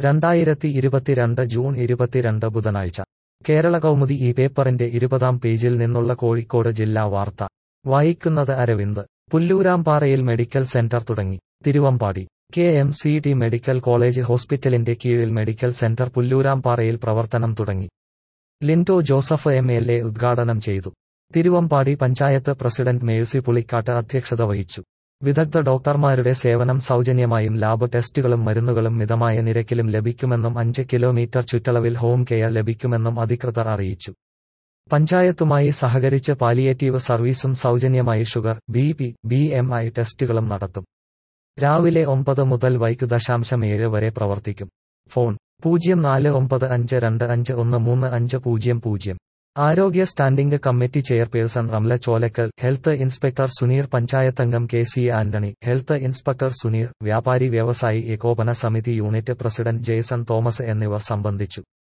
രണ്ടായിരത്തി ഇരുപത്തിരണ്ട് ജൂൺ ഇരുപത്തിരണ്ട് ബുധനാഴ്ച കേരള കൗമുദി ഈ പേപ്പറിന്റെ ഇരുപതാം പേജിൽ നിന്നുള്ള കോഴിക്കോട് ജില്ലാ വാർത്ത വായിക്കുന്നത് അരവിന്ദ് പുല്ലൂരാംപാറയിൽ മെഡിക്കൽ സെന്റർ തുടങ്ങി Thiruvambady K M C T medical college ഹോസ്പിറ്റലിന്റെ കീഴിൽ മെഡിക്കൽ സെന്റർ പുല്ലൂരാംപാറയിൽ പ്രവർത്തനം തുടങ്ങി Lindo Joseph M L A ഉദ്ഘാടനം ചെയ്തു തിരുവമ്പാടി പഞ്ചായത്ത് പ്രസിഡന്റ് മേഴ്സി പുളിക്കാട്ട് അധ്യക്ഷത വഹിച്ചു വിദഗ്ധ ഡോക്ടർമാരുടെ സേവനം സൗജന്യമായും ലാബ് ടെസ്റ്റുകളും മരുന്നുകളും മിതമായ നിരക്കിലും ലഭിക്കുമെന്നും അഞ്ച് കിലോമീറ്റർ ചുറ്റളവിൽ ഹോം കെയർ ലഭിക്കുമെന്നും അധികൃതർ അറിയിച്ചു പഞ്ചായത്തുമായി സഹകരിച്ച് പാലിയേറ്റീവ് സർവീസും സൗജന്യമായി sugar B P B M I ടെസ്റ്റുകളും നടത്തും രാവിലെ ഒമ്പത് മുതൽ വൈകി ദശാംശം ഏഴ് വരെ പ്രവർത്തിക്കും ഫോൺ പൂജ്യം നാല് ഒമ്പത് അഞ്ച് രണ്ട് അഞ്ച് ഒന്ന് മൂന്ന് അഞ്ച് പൂജ്യം പൂജ്യം ആരോഗ്യ standing committee chairperson Ramla Cholakkal health inspector Suneer പഞ്ചായത്തംഗം K C Antony health inspector Suneer വ്യാപാരി വ്യവസായി ഏകോപന സമിതി യൂണിറ്റ് പ്രസിഡന്റ് ജെയ്സൺ തോമസ് എന്നിവർ സംബന്ധിച്ചു